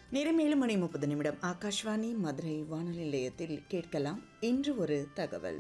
நேரம் ஏழு மணி முப்பது நிமிடம் ஆகாஷ்வாணி மதுரை வானொலி நிலையத்தில் கேட்கலாம் இன்று ஒரு தகவல்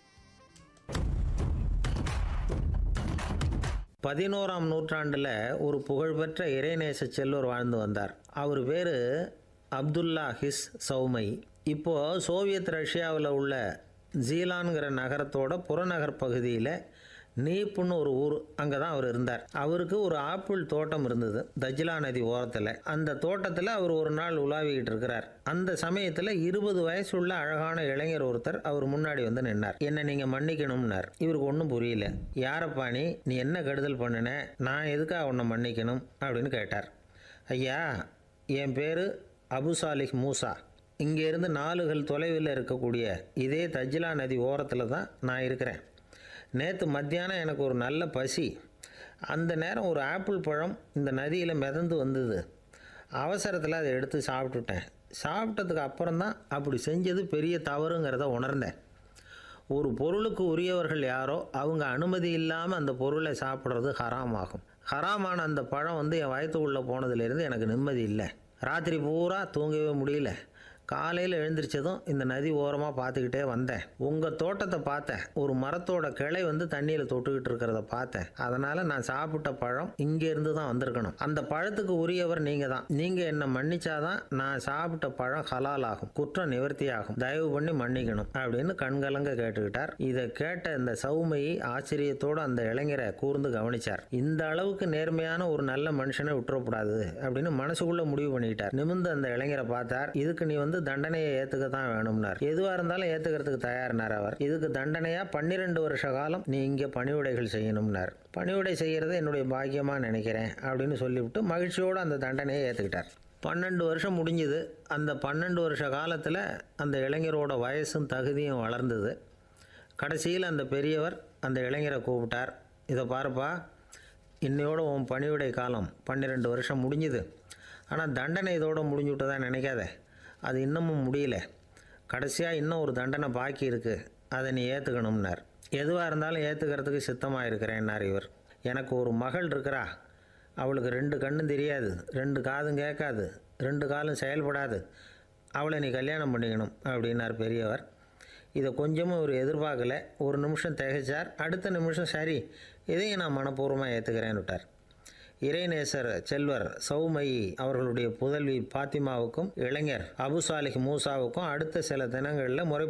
பதினோராம் நூற்றாண்டில் ஒரு புகழ்பெற்ற இறைநேச செல்வர் வாழ்ந்து வந்தார் அவர் பேர் அப்துல்லா ஹிஸ் சௌமை இப்போது சோவியத் ரஷ்யாவில் உள்ள ஜீலான்கிற நகரத்தோட புறநகர் பகுதியில் நீப்புன்னு ஒரு ஊர் அங்கே தான் அவர் இருந்தார் அவருக்கு ஒரு ஆப்பிள் தோட்டம் இருந்தது தஜ்லா நதி ஓரத்தில் அந்த தோட்டத்தில் அவர் ஒரு நாள் உலாவிக்கிட்டு இருக்கிறார் அந்த சமயத்தில் இருபது வயசுள்ள அழகான இளைஞர் ஒருத்தர் அவர் முன்னாடி வந்து நின்னார் என்ன நீங்கள் மன்னிக்கணும்னார் இவருக்கு ஒன்றும் புரியல யாரப்பா நீ நீ என்ன கெடுதல் பண்ணின நான் எதுக்காக உன்னை மன்னிக்கணும் அப்படின்னு கேட்டார் ஐயா என் பேர் அபுசாலிக் மூசா இங்கேருந்து நாலுகள் தொலைவில் இருக்கக்கூடிய இதே தஜ்லா நதி ஓரத்தில் தான் நான் இருக்கிறேன் நேற்று மத்தியானம் எனக்கு ஒரு நல்ல பசி அந்த நேரம் ஒரு ஆப்பிள் பழம் இந்த நதியில் மிதந்து வந்தது அவசரத்தில் அதை எடுத்து சாப்பிட்டுட்டேன் சாப்பிட்டதுக்கு அப்புறம் தான் அப்படி செஞ்சது பெரிய தவறுங்கிறத உணர்ந்தேன் ஒரு பொருளுக்கு உரியவர்கள் யாரோ அவங்க அனுமதி இல்லாமல் அந்த பொருளை சாப்பிட்றது ஹராம் ஆகும் ஹராமான அந்த பழம் வந்து என் வயத்துக்குள்ளே போனதுலேருந்து எனக்கு நிம்மதி இல்லை ராத்திரி பூரா தூங்கவே முடியல காலையில் எழுந்திரிச்சதும் இந்த நதி ஓரமாக பார்த்துக்கிட்டே வந்தேன் உங்கள் தோட்டத்தை பார்த்தேன் ஒரு மரத்தோட கிளை வந்து தண்ணியில் தொட்டுக்கிட்டு இருக்கிறத பார்த்தேன் அதனால் நான் சாப்பிட்ட பழம் இங்கேருந்து தான் வந்திருக்கணும் அந்த பழத்துக்கு உரியவர் நீங்கள் தான் நீங்கள் என்னை மன்னிச்சாதான் நான் சாப்பிட்ட பழம் ஹலால் ஆகும் குற்றம் நிவர்த்தி ஆகும் தயவு பண்ணி மன்னிக்கணும் அப்படின்னு கண்கலங்க கேட்டுக்கிட்டார் இதை கேட்ட இந்த சௌமையை ஆச்சரியத்தோடு அந்த இளைஞரை கூர்ந்து கவனிச்சார் இந்த அளவுக்கு நேர்மையான ஒரு நல்ல மனுஷனை விட்டுறக்கூடாது அப்படின்னு மனசுக்குள்ள முடிவு பண்ணிக்கிட்டார் நிமிர்ந்து அந்த இளைஞரை பார்த்தார் இதுக்கு நீ வந்து தண்டனையை ஏத்துக்க தான் வேணும்னார் எதுவா இருந்தாலும் ஏத்துக்கிறதுக்கு தயார்னார் அவர் இதுக்கு தண்டனையா பன்னிரெண்டு வருஷ காலம் நீ இங்கே பணிவிடைகள் செய்யணும்னார் பணிவிடை செய்யறதை என்னுடைய பாக்கியமா நினைக்கிறேன் அப்படின்னு சொல்லிவிட்டு மகிழ்ச்சியோடு அந்த தண்டனையை ஏத்துக்கிட்டார் பன்னெண்டு வருஷம் முடிஞ்சுது அந்த பன்னெண்டு வருஷ காலத்தில் அந்த இளைஞரோட வயசும் தகுதியும் வளர்ந்தது கடைசியில் அந்த பெரியவர் அந்த இளைஞரை கூப்பிட்டார் இதை பாருப்பா இன்னையோட உன் பணிவிடை காலம் பன்னிரெண்டு வருஷம் முடிஞ்சுது ஆனால் தண்டனை இதோட முடிஞ்சு விட்டதா நினைக்காத அது இன்னமும் முடியல கடைசியாக இன்னும் ஒரு தண்டனை பாக்கி இருக்குது அதை நீ ஏற்றுக்கணும்னார் எதுவாக இருந்தாலும் ஏற்றுக்கிறதுக்கு சித்தமாக இருக்கிறேன்னார் இவர் எனக்கு ஒரு மகள் இருக்கிறா அவளுக்கு ரெண்டு கண்ணும் தெரியாது ரெண்டு காதும் கேட்காது ரெண்டு காலும் செயல்படாது அவளை நீ கல்யாணம் பண்ணிக்கணும் அப்படின்னார் பெரியவர் இதை கொஞ்சமும் ஒரு எதிர்பார்க்கல ஒரு நிமிஷம் திகைச்சார் அடுத்த நிமிஷம் சரி இதையும் நான் மனப்பூர்வமாக ஏற்றுக்கிறேன்னு விட்டார் இறைநேசர் செல்வர் சௌமயி அவர்களுடைய புதல்வி பாத்திமாவுக்கும் இளைஞர் அபுசாலிக் மூசாவுக்கும் அடுத்த சில தினங்களில் முறை